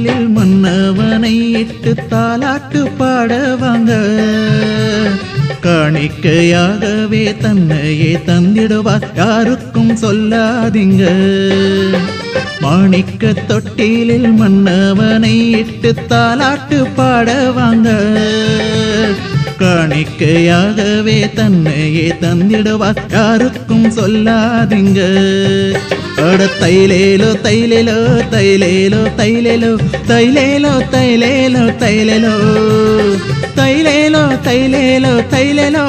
தொட்டிலில் மன்னவனை இட்டு தாலாட்டு பாட வாங்க காணிக்கையாகவே தன்னையே தந்திடுவார் யாருக்கும் சொல்லாதீங்க மாணிக்க தொட்டிலில் மன்னவனை இட்டு தாலாட்டு பாட வாங்க காணிக்கையாகவே தன்னையே தந்திடுவார் யாருக்கும் சொல்லாதீங்க அட தைலேலோ தைலேலோ தைலேலோ தைலேலோ தைலேலோ தைலேலோ தைலேலோ தைலேலோ தைலேலோ தைலேலோ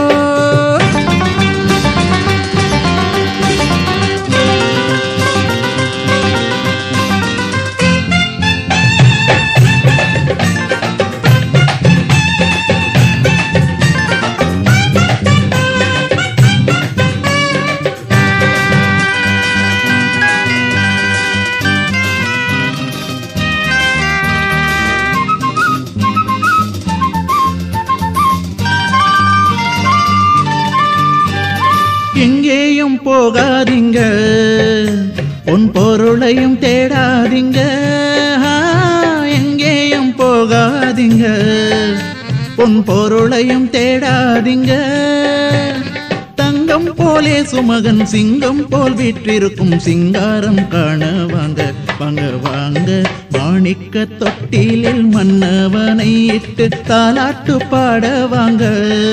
எங்கேயும் போகாதீங்க உன் பொருளையும் தேடாதீங்க ஆ, எங்கேயும் போகாதீங்க உன் பொருளையும் தேடாதீங்க தங்கம் போலே சுமகன் சிங்கம் போல் வீற்றிருக்கும் சிங்காரம் காண வாங்க வாங்க வாங்க மாணிக்க தொட்டிலில் மன்னவனை இட்டு தாலாட்டு பாட வாங்க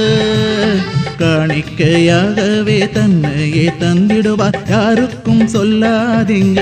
காணிக்கையாகவே தன்னையே தந்திடுவார் யாருக்கும் சொல்லாதீங்க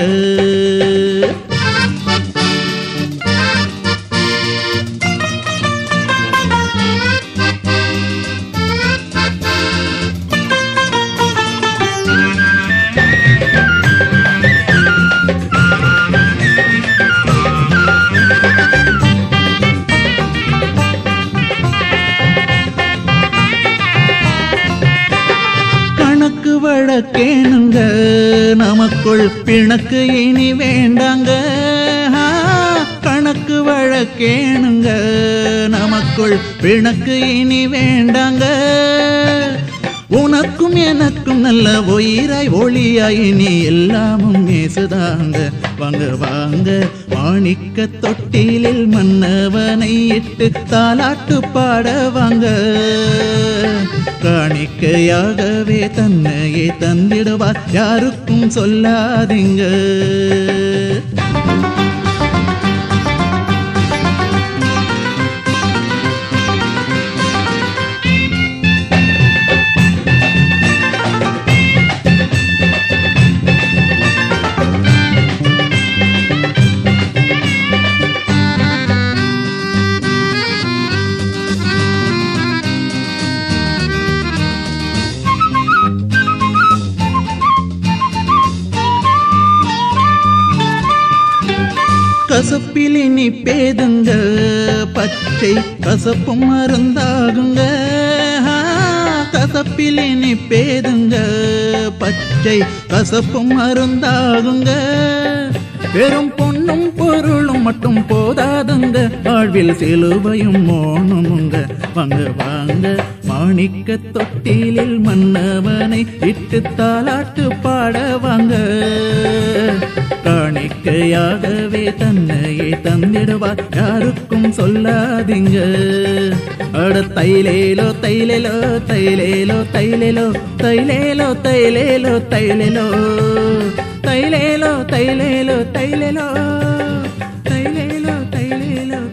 கணக்கு வழக்கேனுங்க நமக்குள் பிணக்கு இனி வேண்டாங்க ஆ, கணக்கு வழக்கேனுங்க நமக்குள் பிணக்கு இனி வேண்டாங்க உனக்கும் எனக்கும் நல்ல உயிராய் ஒளியாய் இனி எல்லாமும் நேசுதாங்க வாங்க வாங்க மாணிக்க தொட்டிலில் மன்னவனை இட்டு தாலாட்டு பாட வாங்க காணிக்கையாகவே தன்னையே தந்திடுவார் யாருக்கும் சொல்லாதீங்க கசப்பில் இனி பேதுங்க பச்சை கசப்பும் மருந்தாகுங்க ஆ, கசப்பில் இனி பேதுங்க பச்சை கசப்பும் மருந்தாகுங்க பெரும் பொண்ணும் பொருளும் மட்டும் போதாதுங்க வாழ்வில் சிலுவையும் மோனமுங்க வாங்க வாங்க மாணிக்க தொட்டிலில் மன்னவனை இட்டு தாலாட்டு பாட வாங்க காணிக்கையாகவே தன்னையே தந்திடுவார் யாருக்கும் சொல்லாதீங்க அட தைலேலோ தைலேலோ தைலேலோ தைலேலோ தைலேலோ தைலேலோ தைலேலோ தைலேலோ தைலேலோ தைலேலோ தைலேலோ தைலேலோ